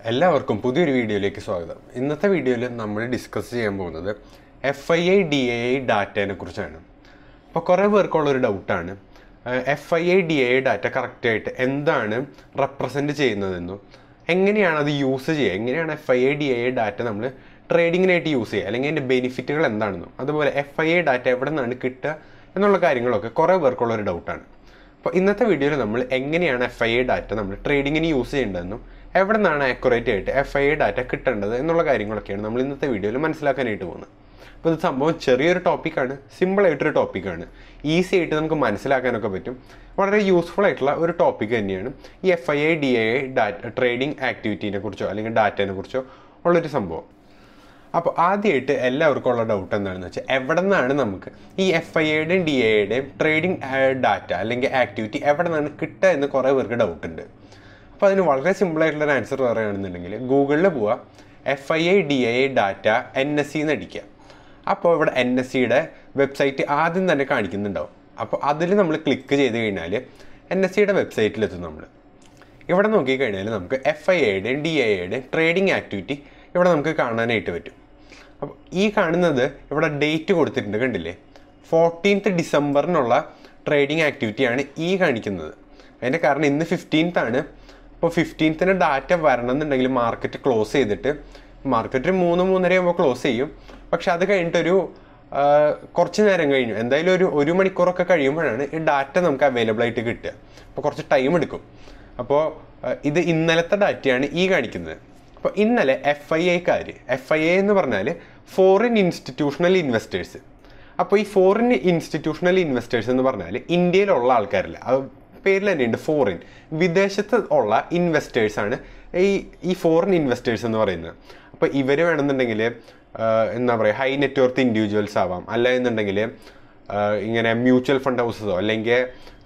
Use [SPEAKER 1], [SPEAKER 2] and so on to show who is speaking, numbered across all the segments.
[SPEAKER 1] എല്ലാവർക്കും പുതിയൊരു വീഡിയോയിലേക്ക് സ്വാഗതം ഇന്നത്തെ വീഡിയോയിൽ നമ്മൾ ഡിസ്കസ് ചെയ്യാൻ പോകുന്നത് F I I D A I ഡാറ്റേനെ കുറിച്ചാണ് അപ്പോൾ കുറേ പേർക്കുള്ളൊരു ഡൗട്ടാണ് F I I D A I data കറക്റ്റായിട്ട് എന്താണ് റെപ്രസെൻറ്റ് ചെയ്യുന്നതെന്നും എങ്ങനെയാണ് അത് യൂസ് ചെയ്യുക എങ്ങനെയാണ് F I I D A I data നമ്മൾ ട്രേഡിങ്ങിനായിട്ട് യൂസ് ചെയ്യുക അല്ലെങ്കിൽ അതിൻ്റെ ബെനിഫിറ്റുകൾ എന്താണെന്നും അതുപോലെ എഫ് ഐ ഐ ഡാറ്റ എവിടെ നിന്നാണ് കിട്ടുക എന്നുള്ള കാര്യങ്ങളൊക്കെ കുറേ പേർക്കുള്ളൊരു ഡൗട്ടാണ് അപ്പോൾ ഇന്നത്തെ വീഡിയോയിൽ നമ്മൾ എങ്ങനെയാണ് എഫ് ഐ എ ഡാറ്റ നമ്മൾ ട്രേഡിങ്ങിന് യൂസ് ചെയ്യേണ്ടതെന്നും എവിടെ നിന്നാണ് ആക്യുറേറ്റ് ആയിട്ട് എഫ് ഐ എ ഡാറ്റ കിട്ടേണ്ടത് എന്നുള്ള കാര്യങ്ങളൊക്കെയാണ് നമ്മൾ ഇന്നത്തെ വീഡിയോയിൽ മനസ്സിലാക്കാനായിട്ട് പോകുന്നത് അപ്പോൾ ഇത് സംഭവം ചെറിയൊരു ടോപ്പിക്കാണ് സിമ്പിളായിട്ടൊരു ടോപ്പിക്കാണ് ഈസി ആയിട്ട് നമുക്ക് മനസ്സിലാക്കാനൊക്കെ പറ്റും വളരെ യൂസ്ഫുൾ ആയിട്ടുള്ള ഒരു ടോപ്പിക് തന്നെയാണ് ഈ F I A D I data trading ആക്ടിവിറ്റീനെ കുറിച്ചോ അല്ലെങ്കിൽ ഡാറ്റേനെ കുറിച്ചോ ഉള്ളൊരു സംഭവം അപ്പോൾ ആദ്യമായിട്ട് എല്ലാവർക്കും ഉള്ള ഡൗട്ട് എന്താണെന്ന് വെച്ചാൽ എവിടെ നിന്നാണ് നമുക്ക് ഈ എഫ് ഐ എയുടെയും ഡി എയുടെയും ട്രേഡിംഗ് ഡാറ്റ അല്ലെങ്കിൽ ആക്ടിവിറ്റി എവിടെ നിന്നാണ് കിട്ടുക എന്ന് കുറേ പേർക്ക് ഡൗട്ട് ഉണ്ട് അപ്പോൾ അതിന് വളരെ സിമ്പിളായിട്ടുള്ള ഒരു ആൻസർ പറയുകയാണെന്നുണ്ടെങ്കിൽ ഗൂഗിളിൽ പോവുക F I I D I data N S C എന്ന് അടിക്കുക അപ്പോൾ ഇവിടെ എൻ എസ് സിയുടെ വെബ്സൈറ്റ് ആദ്യം തന്നെ കാണിക്കുന്നുണ്ടാവും അപ്പോൾ അതിൽ നമ്മൾ ക്ലിക്ക് ചെയ്ത് കഴിഞ്ഞാൽ എൻ എസ് സിയുടെ വെബ്സൈറ്റിലെത്തും നമ്മൾ ഇവിടെ നോക്കിക്കഴിഞ്ഞാൽ നമുക്ക് എഫ് ഐ എയുടെയും ഡി ഐ എയുടെയും ട്രേഡിംഗ് ആക്ടിവിറ്റി ഇവിടെ നമുക്ക് കാണാനായിട്ട് പറ്റും അപ്പോൾ ഈ കാണുന്നത് ഇവിടെ ഡേറ്റ് കൊടുത്തിട്ടുണ്ട് കണ്ടില്ലേ ഫോർട്ടീൻത്ത് ഡിസംബറിനുള്ള ട്രേഡിംഗ് ആക്ടിവിറ്റിയാണ് ഈ കാണിക്കുന്നത് അതിൻ്റെ കാരണം ഇന്ന് ഫിഫ്റ്റീൻത്ത് ആണ് അപ്പോൾ ഫിഫ്റ്റീൻത്തിന് ഡാറ്റ വരണമെന്നുണ്ടെങ്കിൽ മാർക്കറ്റ് ക്ലോസ് ചെയ്തിട്ട് മാർക്കറ്റ് ഒരു മൂന്ന് മൂന്നര ആകുമ്പോൾ ക്ലോസ് ചെയ്യും പക്ഷെ അത് കഴിഞ്ഞിട്ടൊരു ആ, കുറച്ച് നേരം കഴിഞ്ഞു എന്തായാലും ഒരു ഒരു മണിക്കൂറൊക്കെ കഴിയുമ്പോഴാണ് ഈ ഡാറ്റ നമുക്ക് അവൈലബിൾ ആയിട്ട് കിട്ടുക അപ്പോൾ കുറച്ച് ടൈം എടുക്കും അപ്പോൾ ആ, ഇത് ഇന്നലത്തെ ഡാറ്റയാണ് ഈ കാണിക്കുന്നത് അപ്പോൾ ഇന്നലെ എഫ് ഐ ഐക്കാർ എഫ് ഐ എ എന്ന് പറഞ്ഞാൽ ഫോറിൻ ഇൻസ്റ്റിറ്റ്യൂഷണൽ ഇൻവെസ്റ്റേഴ്സ് അപ്പോൾ ഈ ഫോറിൻ ഇൻസ്റ്റിറ്റ്യൂഷണൽ ഇൻവെസ്റ്റേഴ്സ് എന്ന് പറഞ്ഞാൽ ഇന്ത്യയിലുള്ള ആൾക്കാരല്ല അത് പേരിൽ തന്നെയുണ്ട് ഫോറിൻ വിദേശത്ത് ഉള്ള ഇൻവെസ്റ്റേഴ്സ് ആണ് ഈ ഈ ഫോറിൻ ഇൻവെസ്റ്റേഴ്സ് എന്ന് പറയുന്നത് അപ്പോൾ ഇവർ വേണമെന്നുണ്ടെങ്കിൽ എന്താ പറയുക ഹൈ നെറ്റ്വർത്ത് ഇൻഡിവിജ്വൽസ് ആവാം അല്ല എന്നുണ്ടെങ്കിൽ ഇങ്ങനെ മ്യൂച്വൽ ഫണ്ട് ഹൗസസോ അല്ലെങ്കിൽ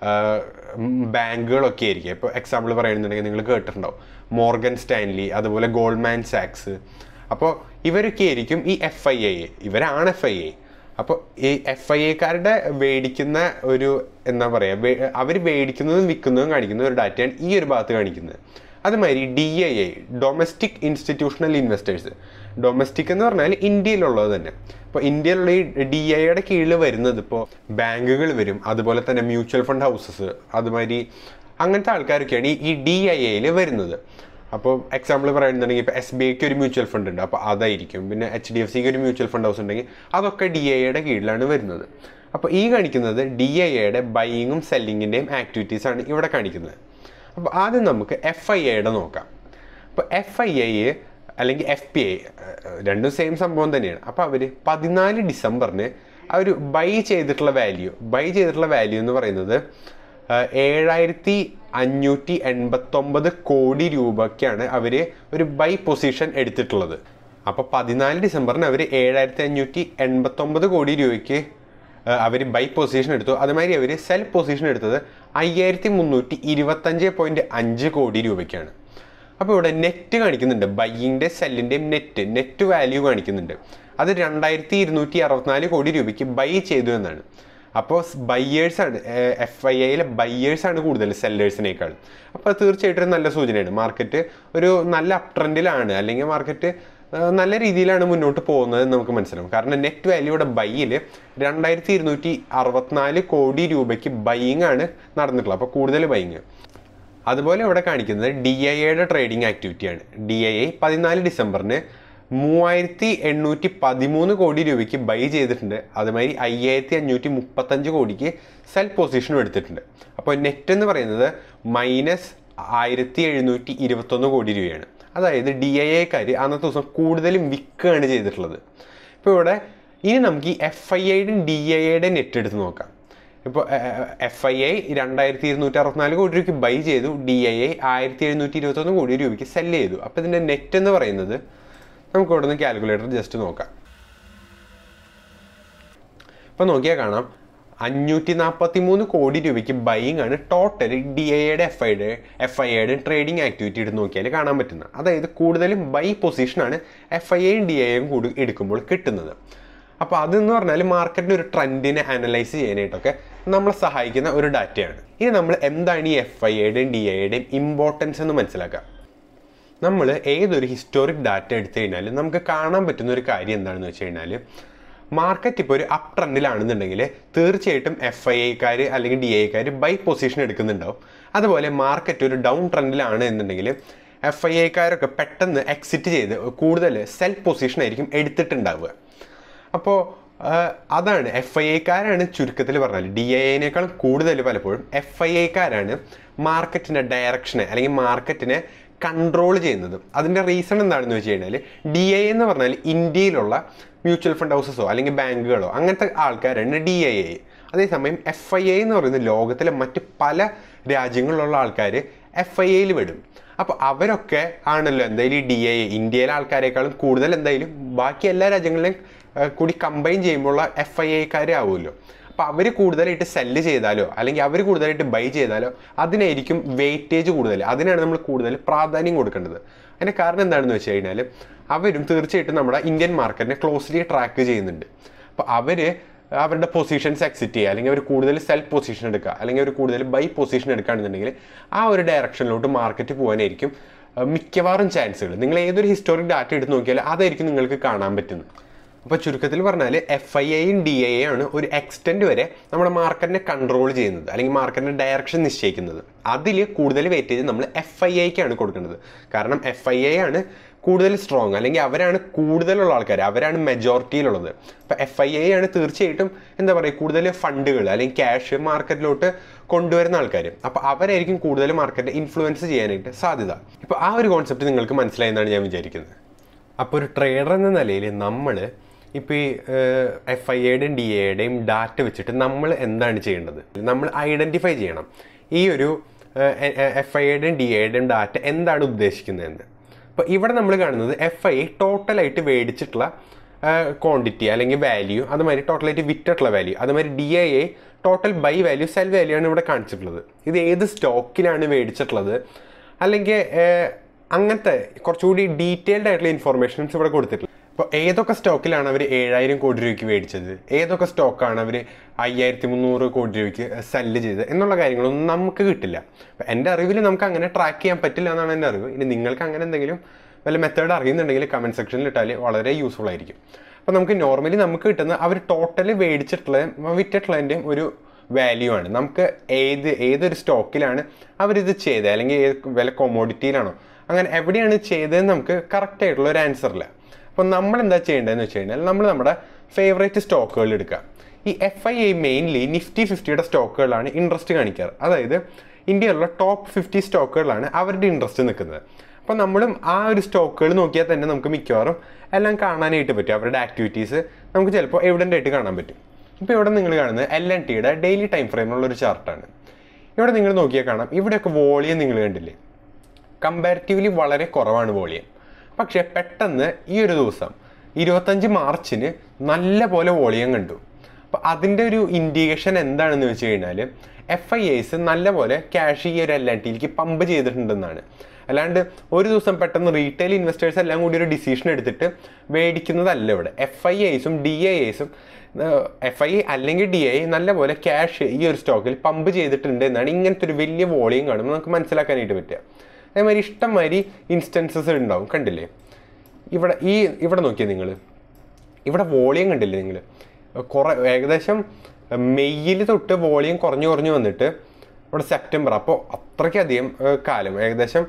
[SPEAKER 1] ബാങ്കുകളൊക്കെ ആയിരിക്കും ഇപ്പോൾ എക്സാമ്പിൾ പറയുന്നുണ്ടെങ്കിൽ നിങ്ങൾ കേട്ടിട്ടുണ്ടാവും മോർഗൻ സ്റ്റാൻലി അതുപോലെ ഗോൾഡ്മാൻ സാക്സ് അപ്പോൾ ഇവരൊക്കെ ആയിരിക്കും ഈ എഫ് ഐ ഐ ഇവരാണ് എഫ് ഐ ഐ അപ്പോൾ ഈ എഫ് ഐ എക്കാരുടെ മേടിക്കുന്ന ഒരു എന്താ പറയുക അവർ മേടിക്കുന്നതും വിൽക്കുന്നതും കാണിക്കുന്ന ഒരു ഡാറ്റയാണ് ഈ ഒരു ഭാഗത്ത് കാണിക്കുന്നത് അതുമാതിരി D I I domestic institutional investors domestic എന്ന് പറഞ്ഞാൽ ഇന്ത്യയിലുള്ളത് തന്നെ ഇപ്പോൾ ഇന്ത്യയിലുള്ള ഈ ഡി ഐയുടെ കീഴിൽ വരുന്നത് ഇപ്പോൾ ബാങ്കുകൾ വരും അതുപോലെ തന്നെ മ്യൂച്വൽ ഫണ്ട് ഹൗസസ് അതുമാതിരി അങ്ങനത്തെ ആൾക്കാരൊക്കെയാണ് ഈ ഡി ഐ ഐയിൽ വരുന്നത് അപ്പോൾ എക്സാമ്പിൾ പറയുന്നുണ്ടെങ്കിൽ ഇപ്പോൾ എസ് ബി ഐക്ക് ഒരു മ്യൂച്വൽ ഫണ്ട് ഉണ്ട് അപ്പോൾ അതായിരിക്കും പിന്നെ എച്ച് ഡി എഫ് സിക്ക് ഒരു മ്യൂച്വൽ ഫണ്ട് ഹൗസ് ഉണ്ടെങ്കിൽ അതൊക്കെ ഡി ഐയുടെ കീഴിലാണ് വരുന്നത് അപ്പോൾ ഈ കാണിക്കുന്നത് ഡി ഐയുടെ ബൈയിങ്ങും സെല്ലിങ്ങിൻ്റെയും ആക്ടിവിറ്റീസാണ് ഇവിടെ കാണിക്കുന്നത് അപ്പോൾ ആദ്യം നമുക്ക് എഫ് ഐ ഐയുടെ നോക്കാം അപ്പോൾ എഫ് ഐ ഐ അല്ലെങ്കിൽ എഫ് പി ഐ രണ്ടും സെയിം സംഭവം തന്നെയാണ് അപ്പോൾ അവർ പതിനാല് ഡിസംബറിന് അവർ ബൈ ചെയ്തിട്ടുള്ള വാല്യൂ ബൈ ചെയ്തിട്ടുള്ള വാല്യൂ എന്ന് പറയുന്നത് ആഹ് ഏഴായിരത്തി അഞ്ഞൂറ്റി എൺപത്തൊമ്പത് കോടി രൂപയ്ക്കാണ് അവർ ഒരു ബൈ പൊസിഷൻ എടുത്തിട്ടുള്ളത് അപ്പോൾ പതിനാല് ഡിസംബറിന് അവർ ഏഴായിരത്തി അഞ്ഞൂറ്റി എൺപത്തൊമ്പത് കോടി രൂപയ്ക്ക് അവർ ബൈ പൊസിഷൻ എടുത്തു അതുമാതിരി അവർ സെൽ പൊസിഷൻ എടുത്തത് അയ്യായിരത്തി മുന്നൂറ്റി ഇരുപത്തഞ്ച് പോയിൻറ്റ് അഞ്ച് കോടി രൂപയ്ക്കാണ് അപ്പോൾ ഇവിടെ നെറ്റ് കാണിക്കുന്നുണ്ട് ബൈയിൻ്റെ സെല്ലിൻ്റെയും നെറ്റ് നെറ്റ് വാല്യൂ കാണിക്കുന്നുണ്ട് അത് രണ്ടായിരത്തി ഇരുന്നൂറ്റി അറുപത്തിനാല് കോടി രൂപയ്ക്ക് ബൈ ചെയ്തു എന്നാണ് അപ്പോൾ ബയ്യേഴ്സാണ് എഫ് ഐ ഐയിലെ ബയ്യേഴ്സാണ് കൂടുതൽ സെല്ലേഴ്സിനേക്കാൾ അപ്പോൾ തീർച്ചയായിട്ടും ഒരു നല്ല സൂചനയാണ് മാർക്കറ്റ് ഒരു നല്ല അപ് ട്രെൻഡിലാണ് അല്ലെങ്കിൽ മാർക്കറ്റ് നല്ല രീതിയിലാണ് മുന്നോട്ട് പോകുന്നത് എന്ന് നമുക്ക് മനസ്സിലാവും കാരണം നെറ്റ് വാല്യൂയുടെ ബൈയിൽ രണ്ടായിരത്തി ഇരുന്നൂറ്റി അറുപത്തിനാല് കോടി രൂപയ്ക്ക് ബൈയിങ് ആണ് നടന്നിട്ടുള്ളത് അപ്പോൾ കൂടുതൽ ബൈയിങ് അതുപോലെ ഇവിടെ കാണിക്കുന്നത് ഡി ഐ എയുടെ ട്രേഡിംഗ് ആക്ടിവിറ്റിയാണ് ഡി ഐ ഐ പതിനാല് ഡിസംബറിന് മൂവായിരത്തി എണ്ണൂറ്റി പതിമൂന്ന് കോടി രൂപയ്ക്ക് ബൈ ചെയ്തിട്ടുണ്ട് അതുമാതിരി അയ്യായിരത്തി അഞ്ഞൂറ്റി മുപ്പത്തഞ്ച് കോടിക്ക് സെൽ പൊസിഷനും എടുത്തിട്ടുണ്ട് അപ്പോൾ നെറ്റ് എന്ന് പറയുന്നത് മൈനസ് ആയിരത്തി എഴുന്നൂറ്റി ഇരുപത്തൊന്ന് കോടി രൂപയാണ് അതായത് ഡി ഐ എക്കാർ അന്നത്തെ ദിവസം കൂടുതലും വിൽക്കുകയാണ് ചെയ്തിട്ടുള്ളത് ഇപ്പോൾ ഇവിടെ ഇനി നമുക്ക് ഈ എഫ് ഐ ഐയുടെയും ഡി ഐ ഐയുടെയും നെറ്റ് എടുത്ത് നോക്കാം ഇപ്പോൾ എഫ് ഐ ഐ രണ്ടായിരത്തി ഇരുന്നൂറ്റി അറുപത്തിനാല് കോടി രൂപയ്ക്ക് ബൈ ചെയ്തു ഡി ഐ ഐ ആയിരത്തി എഴുന്നൂറ്റി ഇരുപത്തൊന്ന് കോടി രൂപയ്ക്ക് സെല് ചെയ്തു അപ്പോൾ ഇതിൻ്റെ നെറ്റ് എന്ന് പറയുന്നത് നമുക്ക് ഇവിടെ നിന്ന് കാൽക്കുലേറ്റർ ജസ്റ്റ് നോക്കാം ഇപ്പോൾ നോക്കിയാൽ കാണാം അഞ്ഞൂറ്റി നാൽപ്പത്തി മൂന്ന് കോടി രൂപയ്ക്ക് ബൈയിങ് ആണ് ടോട്ടൽ ഡി ഐയുടെ എഫ് ഐയുടെ എഫ് ഐ ഐയുടെ ട്രേഡിംഗ് ആക്ടിവിറ്റി എടുത്ത് നോക്കിയാൽ കാണാൻ പറ്റുന്നത് അതായത് കൂടുതലും ബൈ പൊസിഷനാണ് എഫ് ഐ ഐയും ഡി ഐയും കൂടി എടുക്കുമ്പോൾ കിട്ടുന്നത് അപ്പോൾ അതെന്ന് പറഞ്ഞാൽ മാർക്കറ്റിൻ്റെ ഒരു ട്രെൻഡിനെ അനലൈസ് ചെയ്യാനായിട്ടൊക്കെ നമ്മളെ സഹായിക്കുന്ന ഒരു ഡാറ്റയാണ് ഇനി നമ്മൾ എന്താണ് ഈ എഫ് ഐ ഐയുടെയും ഡി ഐയുടെയും ഇമ്പോർട്ടൻസ് എന്ന് മനസ്സിലാക്കുക നമ്മൾ ഏതൊരു ഹിസ്റ്റോറിക് ഡാറ്റ എടുത്തു കഴിഞ്ഞാൽ നമുക്ക് കാണാൻ പറ്റുന്ന ഒരു കാര്യം എന്താണെന്ന് വെച്ച് കഴിഞ്ഞാൽ മാർക്കറ്റ് ഇപ്പോൾ ഒരു അപ് ട്രെൻഡിലാണെന്നുണ്ടെങ്കിൽ തീർച്ചയായിട്ടും എഫ് ഐ ഐക്കാർ അല്ലെങ്കിൽ ഡി ഐക്കാർ ബൈ പൊസിഷൻ എടുക്കുന്നുണ്ടാവും അതുപോലെ മാർക്കറ്റ് ഒരു ഡൗൺ ട്രെൻഡിലാണ് എന്നുണ്ടെങ്കിൽ എഫ് ഐ ഐക്കാരൊക്കെ പെട്ടെന്ന് എക്സിറ്റ് ചെയ്ത് കൂടുതൽ സെൽ പൊസിഷൻ ആയിരിക്കും എടുത്തിട്ടുണ്ടാവുക അപ്പോൾ അതാണ് എഫ് ഐ ഐക്കാരാണ് ചുരുക്കത്തിൽ പറഞ്ഞാൽ ഡി ഐ ഐനേക്കാളും കൂടുതൽ പലപ്പോഴും എഫ് ഐ ഐക്കാരാണ് മാർക്കറ്റിൻ്റെ ഡയറക്ഷനെ അല്ലെങ്കിൽ മാർക്കറ്റിനെ കൺട്രോൾ ചെയ്യുന്നത് അതിൻ്റെ റീസൺ എന്താണെന്ന് വെച്ച് കഴിഞ്ഞാൽ ഡി ഐ എന്ന് പറഞ്ഞാൽ ഇന്ത്യയിലുള്ള മ്യൂച്വൽ ഫണ്ട് ഹൗസസോ അല്ലെങ്കിൽ ബാങ്കുകളോ അങ്ങനത്തെ ആൾക്കാരാണ് ഡി ഐ ഐ അതേസമയം എഫ് ഐ ഐ എന്ന് പറയുന്നത് ലോകത്തിലെ മറ്റ് പല രാജ്യങ്ങളിലുള്ള ആൾക്കാർ എഫ് ഐ ഐയിൽ വിടും അപ്പോൾ അവരൊക്കെ ആണല്ലോ എന്തായാലും ഈ ഡി ഐ ഇന്ത്യയിലെ ആൾക്കാരെക്കാളും കൂടുതൽ എന്തായാലും ബാക്കി എല്ലാ രാജ്യങ്ങളിലെയും കൂടി കമ്പൈൻ ചെയ്യുമ്പോൾ എഫ് ഐ ഐക്കാരെ ആവുമല്ലോ അപ്പോൾ അവർ കൂടുതലായിട്ട് സെല്ല് ചെയ്താലോ അല്ലെങ്കിൽ അവർ കൂടുതലായിട്ട് ബൈ ചെയ്താലോ അതിനായിരിക്കും വെയിറ്റേജ് കൂടുതൽ അതിനാണ് നമ്മൾ കൂടുതൽ പ്രാധാന്യം കൊടുക്കേണ്ടത് അതിൻ്റെ കാരണം എന്താണെന്ന് വെച്ച് കഴിഞ്ഞാൽ അവരും തീർച്ചയായിട്ടും നമ്മുടെ ഇന്ത്യൻ മാർക്കറ്റിനെ ക്ലോസ്ലി ട്രാക്ക് ചെയ്യുന്നുണ്ട് അപ്പോൾ അവർ അവരുടെ പൊസിഷൻസ് എക്സിറ്റ് ചെയ്യുക അല്ലെങ്കിൽ അവർ കൂടുതൽ സെൽ പൊസിഷൻ എടുക്കുക അല്ലെങ്കിൽ അവർ കൂടുതൽ ബൈ പൊസിഷൻ എടുക്കുകയാണെന്നുണ്ടെങ്കിൽ ആ ഒരു ഡയറക്ഷനിലോട്ട് മാർക്കറ്റ് പോകാനായിരിക്കും മിക്കവാറും ചാൻസുകൾ നിങ്ങൾ ഏതൊരു ഹിസ്റ്റോറിക് ഡാറ്റ എടുത്ത് നോക്കിയാൽ അതായിരിക്കും നിങ്ങൾക്ക് കാണാൻ പറ്റുന്നത് അപ്പോൾ ചുരുക്കത്തിൽ പറഞ്ഞാൽ എഫ് ഐ ഐയും ഡി ഐ ആണ് ഒരു എക്സ്റ്റെൻഡ് വരെ നമ്മുടെ മാർക്കറ്റിനെ കൺട്രോൾ ചെയ്യുന്നത് അല്ലെങ്കിൽ മാർക്കറ്റിൻ്റെ ഡയറക്ഷൻ നിശ്ചയിക്കുന്നത് അതിൽ കൂടുതൽ വെയിറ്റേജ് നമ്മൾ എഫ് ഐ ഐക്കാണ് കൊടുക്കുന്നത് കാരണം എഫ് ഐ ഐ ആണ് കൂടുതൽ സ്ട്രോങ് അല്ലെങ്കിൽ അവരാണ് കൂടുതലുള്ള ആൾക്കാർ അവരാണ് മെജോറിറ്റിയിലുള്ളത് അപ്പോൾ എഫ് ഐ ഐ ആണ് തീർച്ചയായിട്ടും എന്താ പറയുക കൂടുതൽ ഫണ്ടുകൾ അല്ലെങ്കിൽ ക്യാഷ് മാർക്കറ്റിലോട്ട് കൊണ്ടുവരുന്ന ആൾക്കാർ അപ്പോൾ അവരായിരിക്കും കൂടുതൽ മാർക്കറ്റ് ഇൻഫ്ലുവൻസ് ചെയ്യാനായിട്ട് സാധ്യത ഇപ്പോൾ ആ ഒരു കോൺസെപ്റ്റ് നിങ്ങൾക്ക് മനസ്സിലായെന്നാണ് ഞാൻ വിചാരിക്കുന്നത് അപ്പോൾ ഒരു ട്രേഡർ എന്ന നിലയിൽ നമ്മൾ ഇപ്പോൾ ഈ എഫ് ഐ എയുടെയും ഡി എയുടെയും ഡാറ്റ വെച്ചിട്ട് നമ്മൾ എന്താണ് ചെയ്യേണ്ടത് നമ്മൾ ഐഡൻറ്റിഫൈ ചെയ്യണം ഈ ഒരു എഫ് ഐ എയുടെയും ഡി എയുടെയും ഡാറ്റ എന്താണ് ഉദ്ദേശിക്കുന്നതെന്ന് അപ്പോൾ ഇവിടെ നമ്മൾ കാണുന്നത് എഫ് ഐ ടോട്ടലായിട്ട് മേടിച്ചിട്ടുള്ള ക്വാണ്ടിറ്റി അല്ലെങ്കിൽ വാല്യൂ അതുമാതിരി ടോട്ടലായിട്ട് വിറ്റിട്ടുള്ള വാല്യൂ അതുമാതിരി D I A total buy value sell value ആണ് ഇവിടെ കാണിച്ചിട്ടുള്ളത് ഇത് ഏത് സ്റ്റോക്കിലാണ് മേടിച്ചിട്ടുള്ളത് അല്ലെങ്കിൽ അങ്ങനത്തെ കുറച്ചുകൂടി ഡീറ്റെയിൽഡ് ആയിട്ടുള്ള ഇൻഫർമേഷൻസ് ഇവിടെ കൊടുത്തിട്ടുള്ളത് അപ്പോൾ ഏതൊക്കെ സ്റ്റോക്കിലാണ് അവർ ഏഴായിരം കോടി രൂപയ്ക്ക് മേടിച്ചത് ഏതൊക്കെ സ്റ്റോക്കാണ് അവർ അയ്യായിരത്തി മുന്നൂറ് കോടി രൂപയ്ക്ക് സെല്ല് ചെയ്തത് എന്നുള്ള കാര്യങ്ങളൊന്നും നമുക്ക് കിട്ടില്ല അപ്പോൾ എൻ്റെ അറിവിൽ നമുക്ക് അങ്ങനെ ട്രാക്ക് ചെയ്യാൻ പറ്റില്ല എന്നാണ് എൻ്റെ അറിവ് ഇനി നിങ്ങൾക്ക് അങ്ങനെ എന്തെങ്കിലും വല്ല മെത്തേഡ് അറിയുന്നുണ്ടെങ്കിൽ കമൻറ്റ് സെക്ഷനിൽ ഇട്ടാൽ വളരെ യൂസ്ഫുൾ ആയിരിക്കും അപ്പോൾ നമുക്ക് നോർമലി നമുക്ക് കിട്ടുന്ന അവർ ടോട്ടലി മേടിച്ചിട്ടുള്ള വിറ്റിട്ടുള്ളതിൻ്റെയും ഒരു വാല്യൂ ആണ് നമുക്ക് ഏത് ഏതൊരു സ്റ്റോക്കിലാണ് അവരിത് ചെയ്തത് അല്ലെങ്കിൽ ഏത് വില കൊമോഡിറ്റിയിലാണോ അങ്ങനെ എവിടെയാണ് ചെയ്തതെന്ന് നമുക്ക് കറക്റ്റ് ആയിട്ടുള്ള ഒരു ആൻസർ ഇല്ല അപ്പോൾ നമ്മൾ എന്താ ചെയ്യേണ്ടതെന്ന് വെച്ച് കഴിഞ്ഞാൽ നമ്മൾ നമ്മുടെ ഫേവറേറ്റ് സ്റ്റോക്കുകൾ എടുക്കുക ഈ F I I mainly Nifty ഫിഫ്റ്റിയുടെ സ്റ്റോക്കുകളാണ് ഇൻട്രസ്റ്റ് കാണിക്കാറ് അതായത് ഇന്ത്യയിലുള്ള ടോപ്പ് ഫിഫ്റ്റി സ്റ്റോക്കുകളാണ് അവരുടെ ഇൻട്രസ്റ്റ് നിൽക്കുന്നത് അപ്പോൾ നമ്മളും ആ ഒരു സ്റ്റോക്കുകൾ നോക്കിയാൽ തന്നെ നമുക്ക് മിക്കവാറും എല്ലാം കാണാനായിട്ട് പറ്റും അവരുടെ ആക്ടിവിറ്റീസ് നമുക്ക് ചിലപ്പോൾ എവിഡൻ്റ് ആയിട്ട് കാണാൻ പറ്റും ഇപ്പോൾ ഇവിടെ നിങ്ങൾ കാണുന്നത് എൽ എൻ ടിയുടെ ഡെയിലി ടൈം ഫ്രെയിമുള്ള ഒരു ചാർട്ടാണ് ഇവിടെ നിങ്ങൾ നോക്കിയാൽ കാണാം ഇവിടെയൊക്കെ വോളിയം നിങ്ങൾ കണ്ടില്ലേ കമ്പാരിറ്റീവ്ലി വളരെ കുറവാണ് വോളിയം പക്ഷേ പെട്ടെന്ന് ഈ ഒരു ദിവസം ഇരുപത്തഞ്ച് മാർച്ചിന് നല്ല പോലെ വോളിയം കണ്ടു അപ്പോൾ അതിൻ്റെ ഒരു ഇൻഡിക്കേഷൻ എന്താണെന്ന് വെച്ച് കഴിഞ്ഞാൽ എഫ് ഐ ഐസ് നല്ല പോലെ ക്യാഷ് ഈ ഒരു എൽ എൻ ടിയിലേക്ക് പമ്പ് ചെയ്തിട്ടുണ്ടെന്നാണ് അല്ലാണ്ട് ഒരു ദിവസം പെട്ടെന്ന് റീറ്റെയിൽ ഇൻവെസ്റ്റേഴ്സ് എല്ലാം കൂടി ഒരു ഡിസിഷൻ എടുത്തിട്ട് മേടിക്കുന്നതല്ല ഇവിടെ എഫ് ഐ ഐസും ഡി ഐ ഐസും എഫ് ഐ അല്ലെങ്കിൽ ഡി ഐ നല്ല പോലെ ക്യാഷ് ഈ ഒരു സ്റ്റോക്കിൽ പമ്പ് ചെയ്തിട്ടുണ്ട് എന്നാണ് ഇങ്ങനത്തെ ഒരു വലിയ വോളിയം കാണുമ്പോൾ നമുക്ക് മനസ്സിലാക്കാനായിട്ട് പറ്റുക അതേമാതിരി ഇഷ്ടംമാതിരി ഇൻസ്റ്റൻസസ് ഉണ്ടാവും കണ്ടില്ലേ ഇവിടെ ഈ ഇവിടെ നോക്കിയാൽ നിങ്ങൾ ഇവിടെ വോളിയം കണ്ടില്ലേ നിങ്ങൾ കുറേ ഏകദേശം മെയ്യിൽ തൊട്ട് വോളിയം കുറഞ്ഞു കുറഞ്ഞു വന്നിട്ട് ഇവിടെ സെപ്റ്റംബർ അപ്പോൾ അത്രയ്ക്കധികം കാലം ഏകദേശം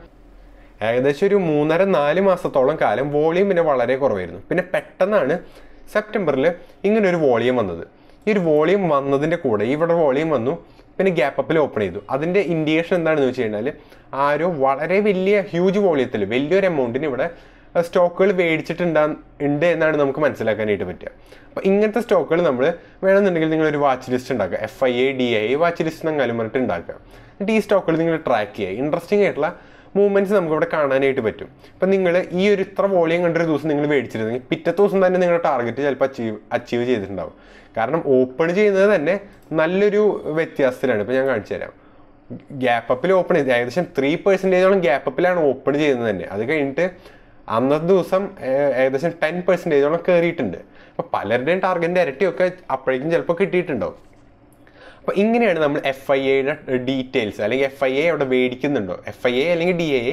[SPEAKER 1] ഏകദേശം ഒരു മൂന്നര നാല് മാസത്തോളം കാലം വോളിയം പിന്നെ വളരെ കുറവായിരുന്നു പിന്നെ പെട്ടെന്നാണ് സെപ്റ്റംബറിൽ ഇങ്ങനെ ഒരു വോളിയം വന്നത് ഈ ഒരു വോളിയം വന്നതിൻ്റെ കൂടെ ഇവിടെ വോളിയം വന്നു പിന്നെ ഗ്യാപ്പ് അപ്പിൽ ഓപ്പൺ ചെയ്തു അതിൻ്റെ ഇൻഡിക്കേഷൻ എന്താണെന്ന് വെച്ച് കഴിഞ്ഞാൽ ആരോ വളരെ വലിയ ഹ്യൂജ് വോളിയത്തിൽ വലിയൊരു എമൗണ്ടിന് ഇവിടെ സ്റ്റോക്കുകൾ മേടിച്ചിട്ടുണ്ടാ ഉണ്ട് എന്നാണ് നമുക്ക് മനസ്സിലാക്കാനായിട്ട് പറ്റുക അപ്പോൾ ഇങ്ങനത്തെ സ്റ്റോക്കുകൾ നമ്മൾ വേണമെന്നുണ്ടെങ്കിൽ നിങ്ങൾ ഒരു വാച്ച് ലിസ്റ്റ് ഉണ്ടാക്കുക F I A D I watch list എന്നെങ്കിലും പറഞ്ഞിട്ട് ഉണ്ടാക്കുക എന്നിട്ട് ഈ സ്റ്റോക്കുകൾ നിങ്ങൾ ട്രാക്ക് ചെയ്യുക ഇൻട്രസ്റ്റിംഗ് ആയിട്ടുള്ള മൂവ്മെൻറ്റ്സ് നമുക്ക് ഇവിടെ കാണാനായിട്ട് പറ്റും ഇപ്പം നിങ്ങൾ ഈ ഒരു ഇത്ര വോളിയം കണ്ടൊരു ദിവസം നിങ്ങൾ മേടിച്ചിരുന്നെങ്കിൽ പിറ്റത്തെ ദിവസം തന്നെ നിങ്ങളുടെ ടാർഗറ്റ് ചിലപ്പോൾ അച്ചീവ് അച്ചീവ് ചെയ്തിട്ടുണ്ടാവും കാരണം ഓപ്പൺ ചെയ്യുന്നത് തന്നെ നല്ലൊരു വ്യത്യാസത്തിലാണ് ഇപ്പോൾ ഞാൻ കാണിച്ചു തരാം ഗ്യാപ്പ് അപ്പിൽ ഓപ്പൺ ചെയ്ത് ഏകദേശം ത്രീ പെർസെൻറ്റേജോളം ഗ്യാപ്പ് അപ്പിലാണ് ഓപ്പൺ ചെയ്യുന്നത് തന്നെ അത് കഴിഞ്ഞിട്ട് അന്നത്തെ ദിവസം ഏകദേശം ടെൻ പെർസെൻറ്റേജോളം കയറിയിട്ടുണ്ട് അപ്പോൾ പലരുടെയും ടാർഗറ്റിൻ്റെ ഇരട്ടിയൊക്കെ അപ്പോഴേക്കും ചിലപ്പോൾ കിട്ടിയിട്ടുണ്ടാവും അപ്പോൾ ഇങ്ങനെയാണ് നമ്മൾ എഫ് ഐ എയുടെ ഡീറ്റെയിൽസ് അല്ലെങ്കിൽ എഫ് ഐ എ അവിടെ മേടിക്കുന്നുണ്ടോ എഫ് ഐ എ അല്ലെങ്കിൽ ഡി ഐ എ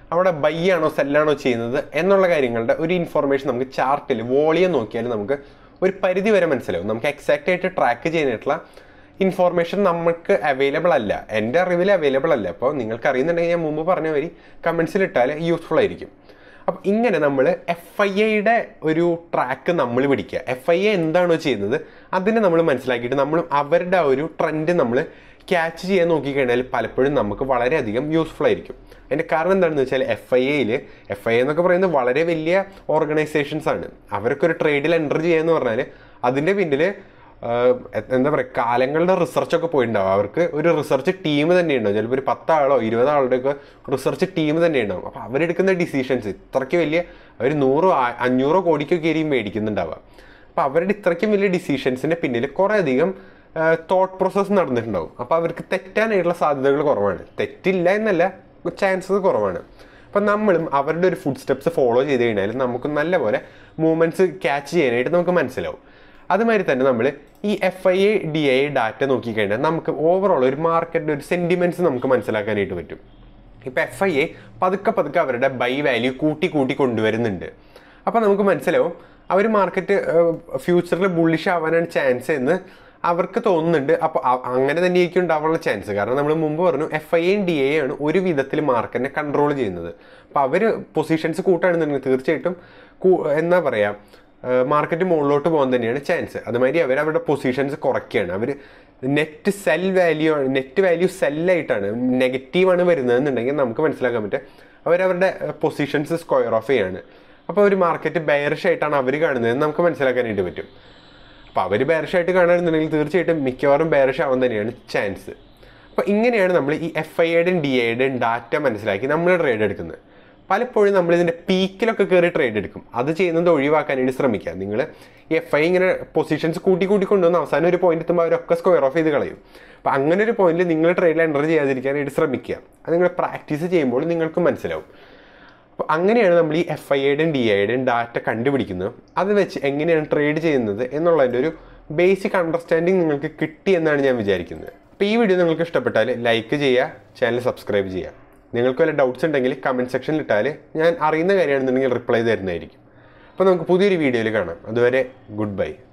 [SPEAKER 1] അവിടെ ബൈ ആണോ സെല്ലാണോ ചെയ്യുന്നത് എന്നുള്ള കാര്യങ്ങളുടെ ഒരു ഇൻഫർമേഷൻ നമുക്ക് ചാർട്ടിൽ വോളിയം നോക്കിയാൽ നമുക്ക് ഒരു പരിധി വരെ മനസ്സിലാവും നമുക്ക് എക്സാക്റ്റ് ആയിട്ട് ട്രാക്ക് ചെയ്യാനായിട്ടുള്ള ഇൻഫോർമേഷൻ നമുക്ക് അവൈലബിൾ അല്ല എൻ്റെ അറിവിൽ അവൈലബിൾ അല്ല അപ്പോൾ നിങ്ങൾക്ക് അറിയുന്നുണ്ടെങ്കിൽ ഞാൻ മുമ്പ് പറഞ്ഞ വരി കമൻസിൽ ഇട്ടാൽ യൂസ്ഫുൾ ആയിരിക്കും അപ്പം ഇങ്ങനെ നമ്മൾ എഫ് ഐ എയുടെ ഒരു ട്രാക്ക് നമ്മൾ പിടിക്കുക എഫ് ഐ എ എന്താണോ ചെയ്യുന്നത് അതിനെ നമ്മൾ മനസ്സിലാക്കിയിട്ട് നമ്മൾ അവരുടെ ആ ഒരു ട്രെൻഡ് നമ്മൾ ക്യാച്ച് ചെയ്യാൻ നോക്കിക്കഴിഞ്ഞാൽ പലപ്പോഴും നമുക്ക് വളരെയധികം യൂസ്ഫുൾ ആയിരിക്കും അതിൻ്റെ കാരണം എന്താണെന്ന് വെച്ചാൽ എഫ് ഐ എയിൽ എഫ് ഐ എ എന്നൊക്കെ പറയുന്നത് വളരെ വലിയ ഓർഗനൈസേഷൻസ് ആണ് അവരൊക്കെ ഒരു ട്രേഡിൽ എൻ്റർ ചെയ്യാന്ന് പറഞ്ഞാൽ അതിൻ്റെ പിന്നിൽ ആഹ് എന്താ പറയുക കാലങ്ങളുടെ റിസർച്ചൊക്കെ പോയിട്ടുണ്ടാവും അവർക്ക് ഒരു റിസർച്ച് ടീം തന്നെ ഉണ്ടാവും ചിലപ്പോൾ ഒരു പത്താളോ ഇരുപതാളുടെ ഒക്കെ റിസർച്ച് ടീം തന്നെ ഉണ്ടാവും അപ്പോൾ അവരെടുക്കുന്ന ഡിസിഷൻസ് ഇത്രയ്ക്ക് വലിയ അവർ നൂറോ ആ- അഞ്ഞൂറോ കോടിക്കൊക്കെ ആയിരിക്കും മേടിക്കുന്നുണ്ടാവുക അപ്പോൾ അവരുടെ ഇത്രയ്ക്കും വലിയ ഡിസിഷൻസിൻ്റെ പിന്നിൽ കുറേ അധികം തോട്ട് പ്രോസസ്സ് നടന്നിട്ടുണ്ടാവും അപ്പോൾ അവർക്ക് തെറ്റാനായിട്ടുള്ള സാധ്യതകൾ കുറവാണ് തെറ്റില്ല എന്നല്ല ചാൻസസ് കുറവാണ് അപ്പം നമ്മളും അവരുടെ ഒരു ഫുഡ് സ്റ്റെപ്സ് ഫോളോ ചെയ്ത് കഴിഞ്ഞാൽ നമുക്ക് നല്ലപോലെ മൂവ്മെൻറ്റ്സ് ക്യാച്ച് ചെയ്യാനായിട്ട് നമുക്ക് മനസ്സിലാവും അതുമാതിരി തന്നെ നമ്മൾ ഈ F I A D I data നോക്കിക്കഴിഞ്ഞാൽ നമുക്ക് ഓവറോൾ ഒരു മാർക്കറ്റിൻ്റെ ഒരു സെൻറ്റിമെൻറ്റ്സ് നമുക്ക് മനസ്സിലാക്കാനായിട്ട് പറ്റും ഇപ്പോൾ എഫ് ഐ എ പതുക്കെ പതുക്കെ അവരുടെ ബൈ വാല്യൂ കൂട്ടി കൂട്ടി കൊണ്ടുവരുന്നുണ്ട് അപ്പോൾ നമുക്ക് മനസ്സിലാവും അവർ മാർക്കറ്റ് ഫ്യൂച്ചറിൽ ബുള്ളിഷ് ആവാനാണ് ചാൻസ് എന്ന് അവർക്ക് തോന്നുന്നുണ്ട് അപ്പോൾ അങ്ങനെ തന്നെയായിരിക്കും ഉണ്ടാവാനുള്ള ചാൻസ് കാരണം നമ്മൾ മുമ്പ് പറഞ്ഞു എഫ് ഐ എയും ഡി എ ആണ് ഒരു വിധത്തിൽ മാർക്കറ്റിനെ കൺട്രോൾ ചെയ്യുന്നത് അപ്പോൾ അവർ പൊസിഷൻസ് കൂട്ടാണെന്നുണ്ടെങ്കിൽ തീർച്ചയായിട്ടും കൂ- എന്താ പറയുക മാർക്കറ്റ് മുകളിലോട്ട് പോകാൻ തന്നെയാണ് ചാൻസ് അതുമാതിരി അവർ അവരുടെ പൊസിഷൻസ് കുറയ്ക്കുകയാണ് അവർ നെറ്റ് സെൽ വാല്യൂ ആണ് നെറ്റ് വാല്യൂ സെല്ലായിട്ടാണ് നെഗറ്റീവാണ് വരുന്നതെന്നുണ്ടെങ്കിൽ നമുക്ക് മനസ്സിലാക്കാൻ പറ്റുക അവരവരുടെ പൊസിഷൻസ് സ്ക്വയർ ഓഫ് ചെയ്യാണ് അപ്പോൾ ഒരു മാർക്കറ്റ് ബെയറിഷ് ആയിട്ടാണ് അവർ കാണുന്നതെന്ന് നമുക്ക് മനസ്സിലാക്കാനായിട്ട് പറ്റും അപ്പോൾ അവർ ബെയറിഷ് ആയിട്ട് കാണുകയാണെന്നുണ്ടെങ്കിൽ തീർച്ചയായിട്ടും മിക്കവാറും ബെയറിഷ് ആവാൻ തന്നെയാണ് ചാൻസ് അപ്പോൾ ഇങ്ങനെയാണ് നമ്മൾ ഈ എഫ് ഐ യുടെയും ഡി ഐയുടെയും ഡാറ്റ മനസ്സിലാക്കി നമ്മൾ ട്രേഡ് എടുക്കുന്നത് പലപ്പോഴും നമ്മൾ ഇതിൻ്റെ പീക്കിലൊക്കെ കയറി ട്രേഡ് എടുക്കും അത് ചെയ്യുന്നത് ഒഴിവാക്കാനായിട്ട് ശ്രമിക്കുക നിങ്ങൾ ഈ എഫ് ഐ ഇങ്ങനെ പൊസിഷൻസ് കൂട്ടി കൂട്ടി കൊണ്ടുവന്ന് അവസാനം ഒരു പോയിന്റ് എത്തുമ്പോൾ അവരൊക്കെ സ്ക്വയർ ഓഫ് ചെയ്ത് കളയും അപ്പോൾ അങ്ങനെ ഒരു പോയിന്റിൽ നിങ്ങൾ ട്രേഡിൽ എൻ്റർ ചെയ്യാതിരിക്കാനായിട്ട് ശ്രമിക്കുക അത് നിങ്ങൾ പ്രാക്ടീസ് ചെയ്യുമ്പോൾ നിങ്ങൾക്ക് മനസ്സിലാവും അപ്പോൾ അങ്ങനെയാണ് നമ്മൾ ഈ എഫ് ഐ യുടെയും ഡി ഐയുടെയും ഡാറ്റ കണ്ടുപിടിക്കുന്നത് അത് വെച്ച് എങ്ങനെയാണ് ട്രേഡ് ചെയ്യുന്നത് എന്നുള്ളതിൻ്റെ ഒരു ബേസിക് അണ്ടർസ്റ്റാൻഡിങ് നിങ്ങൾക്ക് കിട്ടി എന്നാണ് ഞാൻ വിചാരിക്കുന്നത് അപ്പോൾ ഈ വീഡിയോ നിങ്ങൾക്ക് ഇഷ്ടപ്പെട്ടാൽ ലൈക്ക് ചെയ്യുക ചാനൽ സബ്സ്ക്രൈബ് ചെയ്യുക നിങ്ങൾക്ക് വല്ല ഡൗട്ട്സ് ഉണ്ടെങ്കിൽ കമൻറ്റ് സെക്ഷനിൽ ഇട്ടാൽ ഞാൻ അറിയുന്ന കാര്യമാണെന്നുണ്ടെങ്കിൽ റിപ്ലൈ തരുന്നതായിരിക്കും അപ്പോൾ നമുക്ക് പുതിയൊരു വീഡിയോയിൽ കാണാം അതുവരെ ഗുഡ് ബൈ